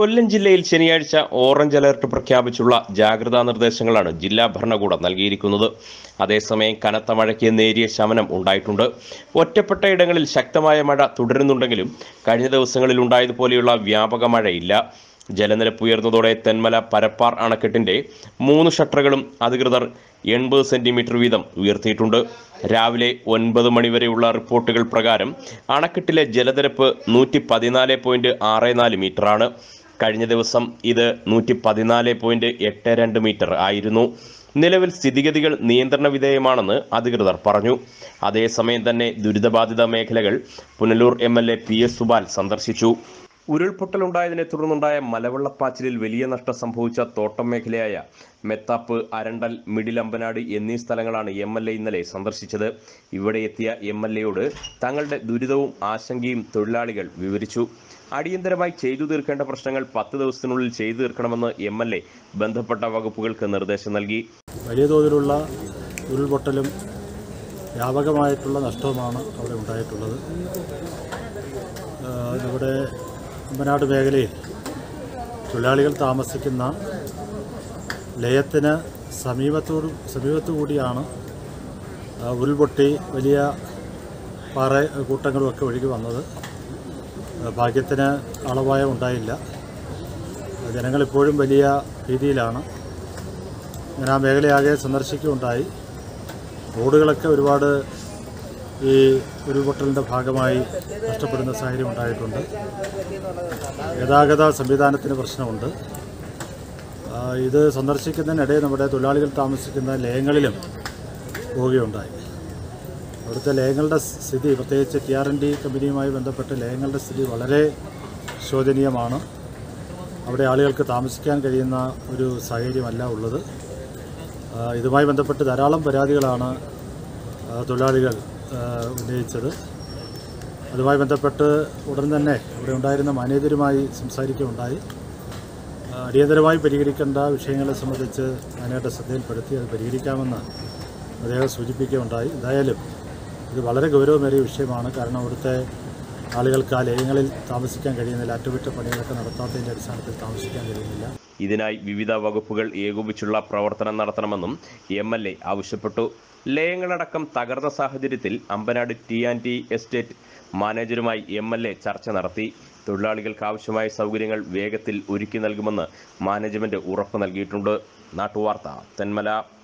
കൊല്ലം ജില്ലയിൽ ശനിയാഴ്ച orange alert പ്രഖ്യാപിച്ചുള്ള ജാഗ്രതാ നിർദ്ദേശങ്ങളാണ് ജില്ലാ ഭരണകൂടം നൽകിയിരിക്കുന്നത് അതേസമയം കനത്ത മഴയ്ക്ക് നേരിയ ശമനം ഉണ്ടായിട്ടുണ്ട് ഒറ്റപ്പെട്ട ഇടങ്ങളിൽ ശക്തമായ മഴ തുടരുന്നുണ്ടെങ്കിലും കഴിഞ്ഞ ദിവസങ്ങളിൽ ഉണ്ടായതുപോലെയുള്ള വ്യാപക മഴയില്ല ജലനിരപ്പ് ഉയർന്നതോടെ തെന്മല പരപ്പാർ അണക്കെട്ടിന്റെ മൂന്ന് ഷട്ടറുകളും അധികൃതർ എൺപത് സെന്റിമീറ്റർ വീതം ഉയർത്തിയിട്ടുണ്ട് രാവിലെ ഒൻപത് മണിവരെയുള്ള റിപ്പോർട്ടുകൾ പ്രകാരം അണക്കെട്ടിലെ ജലനിരപ്പ് നൂറ്റി പതിനാല് പോയിന്റ് ആറ് നാല് മീറ്ററാണ് കഴിഞ്ഞ ദിവസം ഇത് നൂറ്റി പതിനാല് പോയിന്റ് എട്ട് രണ്ട് മീറ്റർ ആയിരുന്നു നിലവിൽ സ്ഥിതിഗതികൾ നിയന്ത്രണ വിധേയമാണെന്ന് അധികൃതർ പറഞ്ഞു അതേസമയം തന്നെ ദുരിതബാധിത മേഖലകൾ Punalur M L A P S Supal സന്ദർശിച്ചു ഉരുൾപൊട്ടലുണ്ടായതിനെ തുടർന്നുണ്ടായ മലവെള്ളപ്പാച്ചിലിൽ വലിയ നഷ്ടം സംഭവിച്ച തോട്ടം മേഖലയായ മെത്താപ്പ് അരണ്ടൽ മിഡിൽ അമ്പനാട് എന്നീ സ്ഥലങ്ങളാണ് എം എൽ എ ഇന്നലെ സന്ദർശിച്ചത് ഇവിടെ എത്തിയ എം എൽ എയോട് തങ്ങളുടെ ദുരിതവും ആശങ്കയും തൊഴിലാളികൾ വിവരിച്ചു അടിയന്തരമായി ചെയ്തു തീർക്കേണ്ട പ്രശ്നങ്ങൾ പത്ത് ദിവസത്തിനുള്ളിൽ ചെയ്തു തീർക്കണമെന്ന് എം എൽ എ ബന്ധപ്പെട്ട വകുപ്പുകൾക്ക് നിർദ്ദേശം നൽകി വലിയ തോതിലുള്ള ഉരുൾപൊട്ടലും വ്യാപകമായിട്ടുള്ള നഷ്ടവുമാണ് അവിടെ ഉണ്ടായിട്ടുള്ളത് ആഹ് ഇവിടെ അമ്പനാട് മേഖലയിൽ തൊഴിലാളികൾ താമസിക്കുന്ന ലയത്തിന് സമീപത്തോടു സമീപത്തു കൂടിയാണ് ആഹ് ഉരുൾപൊട്ടി വലിയ പാറ കൂട്ടങ്ങളുമൊക്കെ ഒഴുകി വന്നത് ആഹ് ഭാഗ്യത്തിന് അളവായ ഉണ്ടായില്ല ജനങ്ങളിപ്പോഴും വലിയ ഭീതിയിലാണ് ഞാൻ ആ മേഖലയാകെ സന്ദർശിക്കുകയുണ്ടായി റോഡുകളൊക്കെ ഒരുപാട് ഈ ഉരുൾപൊട്ടലിൻ്റെ ഭാഗമായി നഷ്ടപ്പെടുന്ന സാഹചര്യം ഉണ്ടായിട്ടുണ്ട് ഗതാഗത സംവിധാനത്തിന് പ്രശ്നമുണ്ട് ആ, ഇത് സന്ദർശിക്കുന്നതിനിടെ നമ്മുടെ തൊഴിലാളികൾ താമസിക്കുന്ന ലയങ്ങളിലും പോവുകയുണ്ടായി അവിടുത്തെ ലയങ്ങളുടെ സ്ഥിതി പ്രത്യേകിച്ച് ടി ആർ എൻ ഡി കമ്പനിയുമായി ബന്ധപ്പെട്ട് ലയങ്ങളുടെ സ്ഥിതി വളരെ ശോചനീയമാണ് അവിടെ ആളുകൾക്ക് താമസിക്കാൻ കഴിയുന്ന ഒരു സാഹചര്യമല്ല ഉള്ളത് ആ, ഇതുമായി ബന്ധപ്പെട്ട് ധാരാളം പരാതികളാണ് ആ, തൊഴിലാളികൾ ആ, ഉന്നയിച്ചത് അതുമായി ബന്ധപ്പെട്ട് ഉടൻ തന്നെ ഇവിടെ ഉണ്ടായിരുന്ന മാനേജരുമായി സംസാരിക്കുകയുണ്ടായി ആ, അടിയന്തരമായി പരിഹരിക്കേണ്ട വിഷയങ്ങളെ സംബന്ധിച്ച് മാനേജറുടെ ശ്രദ്ധയിൽപ്പെടുത്തി അത് പരിഹരിക്കാമെന്ന് അദ്ദേഹം സൂചിപ്പിക്കുകയുണ്ടായി എന്തായാലും ഇത് വളരെ ഗൗരവമേറിയ വിഷയമാണ് കാരണം അവിടുത്തെ ആളുകൾക്ക് ആ ലയങ്ങളിൽ താമസിക്കാൻ കഴിയുന്നില്ല അറ്റകുറ്റപ്പണികളൊക്കെ നടത്താത്തതിൻ്റെ അടിസ്ഥാനത്തിൽ താമസിക്കാൻ കഴിയുന്നില്ല ഇതിനായി വിവിധ വകുപ്പുകൾ ഏകോപിച്ചുള്ള പ്രവർത്തനം നടത്തണമെന്നും എം എൽ എ ആവശ്യപ്പെട്ടു ലയങ്ങളടക്കം തകർന്ന സാഹചര്യത്തിൽ Ambanad T and T estate മാനേജരുമായി എം എൽ എ ചർച്ച നടത്തി തൊഴിലാളികൾക്ക് ആവശ്യമായ സൗകര്യങ്ങൾ വേഗത്തിൽ ഒരുക്കി നൽകുമെന്ന് മാനേജ്മെന്റ് ഉറപ്പ് നൽകിയിട്ടുണ്ട് നാട്ടുവാർത്ത തെന്മല